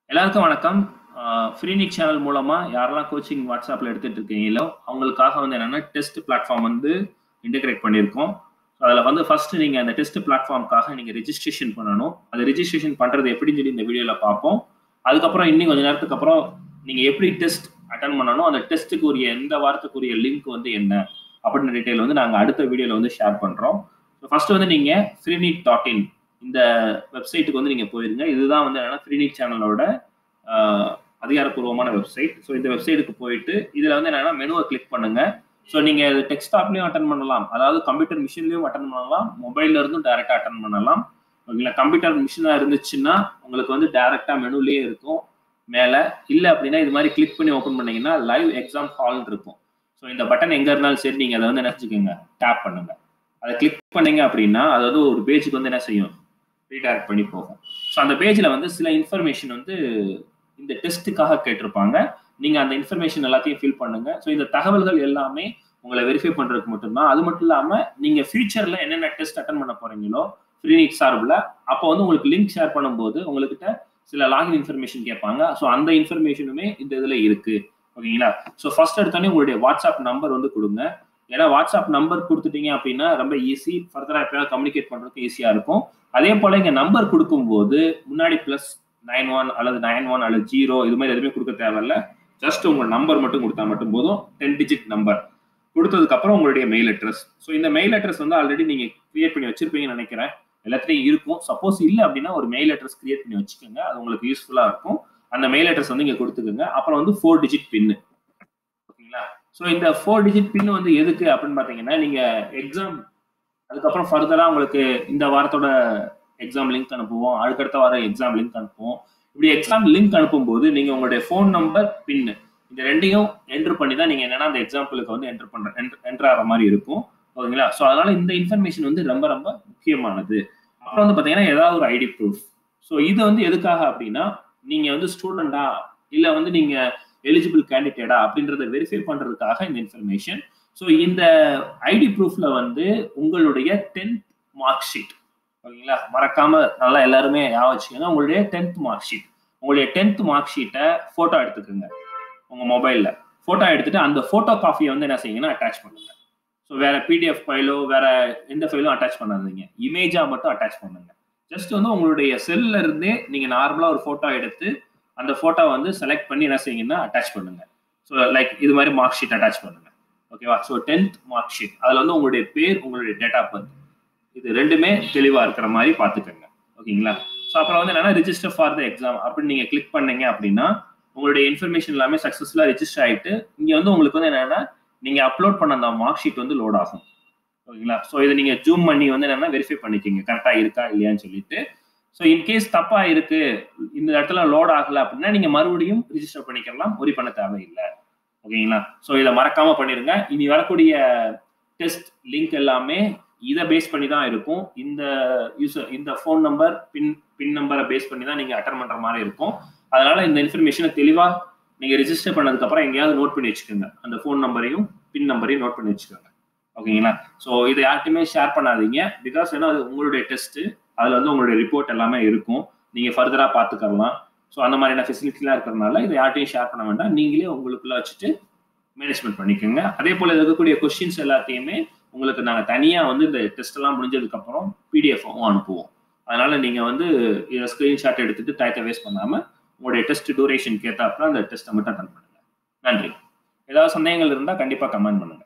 எல்லாருக்கும் வணக்கம் phrenic channel மூலமா யாரெல்லாம் கோச்சிங் வாட்ஸ்அப்ல எடுத்துட்டு இருக்கீங்களோ அவங்களுக்காக வந்து என்னன்னா டெஸ்ட் பிளாட்ஃபார்ம் வந்து இன்டெகிரேட் பண்ணியிருக்கோம் அதில் வந்து ஃபர்ஸ்ட் நீங்க அந்த டெஸ்ட் பிளாட்ஃபார்ம்காக நீங்க ரெஜிஸ்ட்ரேஷன் பண்ணணும் அது ரெஜிஸ்ட்ரேஷன் பண்றது எப்படின்னு சொல்லி இந்த வீடியோல பார்ப்போம் அதுக்கப்புறம் இன்னும் கொஞ்ச நேரத்துக்கு அப்புறம் நீங்க எப்படி டெஸ்ட் அட்டன் பண்ணணும் அந்த டெஸ்ட்டுக்கு உரிய எந்த வாரத்துக்குரிய லிங்க் வந்து என்ன அப்படின்னு டீட்டெயில் வந்து நாங்கள் அடுத்த வீடியோவில் வந்து ஷேர் பண்ணுறோம் ஸோ ஃபர்ஸ்ட் வந்து நீங்கள் ஃப்ரீனிட் டாட் இன் இந்த வெப்சைட்டுக்கு வந்து நீங்கள் போயிருங்க இதுதான் வந்து என்னன்னா ஃப்ரீனிட் சேனலோட அதிகாரப்பூர்வமான வெப்சைட் ஸோ இந்த வெப்சைட்டுக்கு போயிட்டு இதில் வந்து என்னன்னா மெனுவை கிளிக் பண்ணுங்க ஸோ நீங்கள் இது டெக்ஸ்டாப்லையும் அட்டன் பண்ணலாம் அதாவது கம்ப்யூட்டர் மிஷின்லையும் அட்டன் பண்ணலாம் மொபைல்ல இருந்தும் டைரெக்டாக அட்டன் பண்ணலாம் ஓகேங்களா கம்ப்யூட்டர் மிஷினாக இருந்துச்சுன்னா உங்களுக்கு வந்து டைரெக்டாக மெனுலேயே இருக்கும் மேலே இல்லை அப்படின்னா இது மாதிரி கிளிக் பண்ணி ஓப்பன் பண்ணீங்கன்னா லைவ் எக்ஸாம் ஹால் இருக்கும் ஸோ இந்த பட்டன் எங்கே இருந்தாலும் சரி நீங்கள் அதை வந்து என்ன செஞ்சுக்கோங்க டேப் பண்ணுங்க அதை கிளிக் பண்ணீங்க அப்படின்னா அது வந்து ஒரு பேஜுக்கு வந்து என்ன செய்யும் ரீடைரக்ட் பண்ணி போகும் ஸோ அந்த பேஜில் வந்து சில இன்ஃபர்மேஷன் வந்து இந்த டெஸ்ட்டுக்காக கேட்டிருப்பாங்க நீங்கள் அந்த இன்ஃபர்மேஷன் எல்லாத்தையும் ஃபில் பண்ணுங்க ஸோ இந்த தகவல்கள் எல்லாமே உங்களை வெரிஃபை பண்ணுறதுக்கு மட்டும்தான் அது மட்டும் இல்லாமல் நீங்கள் ஃபியூச்சரில் என்னென்ன டெஸ்ட் அட்டன் பண்ண போறீங்களோ ஃப்ரீனிக் சார்பில் அப்போ வந்து உங்களுக்கு லிங்க் ஷேர் பண்ணும்போது உங்ககிட்ட சில லாகின் இன்ஃபர்மேஷன் கேட்பாங்க ஸோ அந்த இன்ஃபர்மேஷனுமே இந்த இதில் இருக்கு ஓகேங்களா ஸோ ஃபர்ஸ்ட் எடுத்தோடனே உங்களுடைய வாட்ஸ்அப் நம்பர் வந்து கொடுங்க ஏன்னா வாட்ஸ்அப் நம்பர் கொடுத்துட்டீங்க அப்படின்னா ரொம்ப ஈஸி ஃபர்தராக எப்பயாவது கம்யூனிகேட் பண்ணுறதுக்கு ஈஸியாக இருக்கும் அதே போல் இங்கே நம்பர் கொடுக்கும்போது முன்னாடி ப்ளஸ் நைன் ஒன் அல்லது நைன் ஒன் அல்லது ஜீரோ இது மாதிரி எதுவுமே கொடுக்க தேவையில்ல ஜஸ்ட் உங்கள் நம்பர் மட்டும் கொடுத்தா மட்டும் போதும் டென் டிஜிட் நம்பர் கொடுத்ததுக்கு அப்புறம் உங்களுடைய மெயில் அட்ரஸ் ஸோ இந்த மெயில் அட்ரஸ் வந்து ஆல்ரெடி நீங்கள் கிரியேட் பண்ணி வச்சிருப்பீங்கன்னு நினைக்கிறேன் எல்லாத்துலேயும் இருக்கும் சப்போஸ் இல்லை அப்படின்னா ஒரு மெயில் அட்ரஸ் கிரியேட் பண்ணி வச்சுக்கோங்க அது உங்களுக்கு யூஸ்ஃபுல்லாக இருக்கும் அந்த மெயில் அட்ரஸ் வந்து இங்கே கொடுத்துக்கோங்க அப்புறம் வந்து ஃபோர் டிஜிட் பின்னு ஓகேங்களா ஸோ இந்த ஃபோர் டிஜிட் பின் வந்து எதுக்கு அப்படின்னு பார்த்தீங்கன்னா நீங்கள் எக்ஸாம் அதுக்கப்புறம் ஃபர்தராக உங்களுக்கு இந்த வாரத்தோட எக்ஸாம் லிங்க் அனுப்புவோம் அதுக்கடுத்த வாரம் எக்ஸாம் லிங்க் அனுப்புவோம் இப்படி எக்ஸாம் லிங்க் அனுப்பும்போது நீங்கள் உங்களுடைய ஃபோன் நம்பர் பின்னு இந்த ரெண்டையும் என்ட்ரு பண்ணி தான் நீங்கள் என்னன்னா அந்த எக்ஸாம்பிளுக்கு வந்து என்ட்ரு பண்ணுற என்ட்ரு ஆகிற மாதிரி இருக்கும் ஓகேங்களா ஸோ அதனால இந்த இன்ஃபர்மேஷன் வந்து ரொம்ப ரொம்ப முக்கியமானது அப்புறம் வந்து பார்த்தீங்கன்னா ஏதாவது ஒரு ஐடி ப்ரூஃப் ஸோ இது வந்து எதுக்காக அப்படின்னா நீங்கள் வந்து ஸ்டூடெண்டா இல்லை வந்து நீங்கள் எலிஜிபிள் கேண்டிடேட்டா அப்படின்றத வெரிஃபை பண்ணுறதுக்காக இந்த இன்ஃபர்மேஷன் ஸோ இந்த ஐடி ப்ரூஃப்ல வந்து உங்களுடைய டென்த் மார்க் ஷீட் ஓகேங்களா மறக்காம நல்லா எல்லாருமே ஞாபகம் வச்சுக்கோங்க உங்களுடைய டென்த் மார்க் ஷீட் உங்களுடைய டென்த் மார்க் ஷீட்டை ஃபோட்டோ எடுத்துக்கோங்க உங்கள் மொபைலில் ஃபோட்டோ எடுத்துட்டு அந்த ஃபோட்டோ காஃபியை வந்து என்ன செய்யுங்கன்னா அட்டாச் பண்ணுங்க ஸோ வேற பிடிஎஃப் ஃபைலோ வேற எந்த ஃபைலும் அட்டாச் பண்ணாதீங்க இமேஜாக மட்டும் அட்டாச் பண்ணுங்க ஜஸ்ட் வந்து உங்களுடைய செல்ல இருந்தே நீங்கள் நார்மலாக ஒரு ஃபோட்டோ எடுத்து அந்த ஃபோட்டோ வந்து செலக்ட் பண்ணி என்ன செய்யுங்கன்னா அட்டாச் பண்ணுங்க ஸோ லைக் இது மாதிரி மார்க் ஷீட் அட்டாச் பண்ணுங்க ஓகேவா ஸோ டென்த் மார்க் ஷீட் அதில் வந்து உங்களுடைய பேர் உங்களுடைய டேட் ஆஃப் பர்த் இது ரெண்டுமே தெளிவாக இருக்கிற மாதிரி பார்த்துக்கோங்க ஓகேங்களா ஸோ அப்புறம் வந்து என்னன்னா ரிஜிஸ்டர் ஃபார் த எக்ஸாம் அப்படின்னு நீங்கள் கிளிக் பண்ணீங்க அப்படின்னா உங்களுடைய இன்ஃபர்மேஷன் எல்லாமே சக்ஸஸ்ஃபுல்லாக ரெஜிஸ்டர் ஆகிட்டு இங்கே வந்து உங்களுக்கு வந்து என்னன்னா நீங்கள் அப்லோட் பண்ண அந்த மார்க் ஷீட் வந்து லோட் ஆகும் ஓகேங்களா ஸோ இதை நீங்கள் ஜூம் பண்ணி வந்து என்னன்னா வெரிஃபை பண்ணிக்கிங்க கரெக்டாக இருக்கா இல்லையான்னு சொல்லிட்டு ஸோ இன்கேஸ் தப்பா இருக்கு இந்த இடத்துல லோட் ஆகல அப்படின்னா நீங்க மறுபடியும் ரிஜிஸ்டர் பண்ணிக்கலாம் ஒரி பண்ண தேவையில்லை ஓகேங்களா ஸோ இதை மறக்காம பண்ணிருங்க இனி வரக்கூடிய டெஸ்ட் லிங்க் எல்லாமே இதை பேஸ் பண்ணி தான் இருக்கும் இந்த யூசர் இந்த ஃபோன் நம்பர் பின் பின் நம்பரை பேஸ் பண்ணி தான் நீங்க அட்டன் பண்ற மாதிரி இருக்கும் அதனால இந்த இன்ஃபர்மேஷனை தெளிவா நீங்க ரிஜிஸ்டர் பண்ணதுக்கு அப்புறம் எங்கேயாவது நோட் பண்ணி வச்சுக்கோங்க அந்த ஃபோன் நம்பரையும் பின் நம்பரையும் நோட் பண்ணி வச்சுக்கோங்க ஓகேங்களா ஸோ இதை யார்ட்டுமே ஷேர் பண்ணாதீங்க பிகாஸ் ஏன்னா அது உங்களுடைய டெஸ்ட் அதில் வந்து உங்களுடைய ரிப்போர்ட் எல்லாமே இருக்கும் நீங்கள் ஃபர்தராக பார்த்துக்கலாம் ஸோ அந்த மாதிரியான ஃபெசிலிட்டிலாம் இருக்கிறதுனால இதை யார்ட்டையும் ஷேர் பண்ண வேண்டாம் நீங்களே உங்களுக்குள்ள வச்சுட்டு மேனேஜ்மெண்ட் பண்ணிக்கோங்க அதே போல் இருக்கக்கூடிய கொஸ்டின்ஸ் எல்லாத்தையுமே உங்களுக்கு நாங்கள் தனியாக வந்து இந்த டெஸ்ட் எல்லாம் முடிஞ்சதுக்கப்புறம் பிடிஎஃபாகவும் அனுப்புவோம் அதனால நீங்கள் வந்து இதை ஸ்க்ரீன்ஷாட் எடுத்துட்டு டயத்தை வேஸ்ட் பண்ணாமல் உங்களுடைய டெஸ்ட் டூரேஷன் கேட்டாப்புல அந்த டெஸ்ட்டை மட்டும் அட்டன் பண்ணுங்க நன்றி ஏதாவது சந்தேகங்கள் இருந்தால் கண்டிப்பாக கமெண்ட் பண்ணுங்க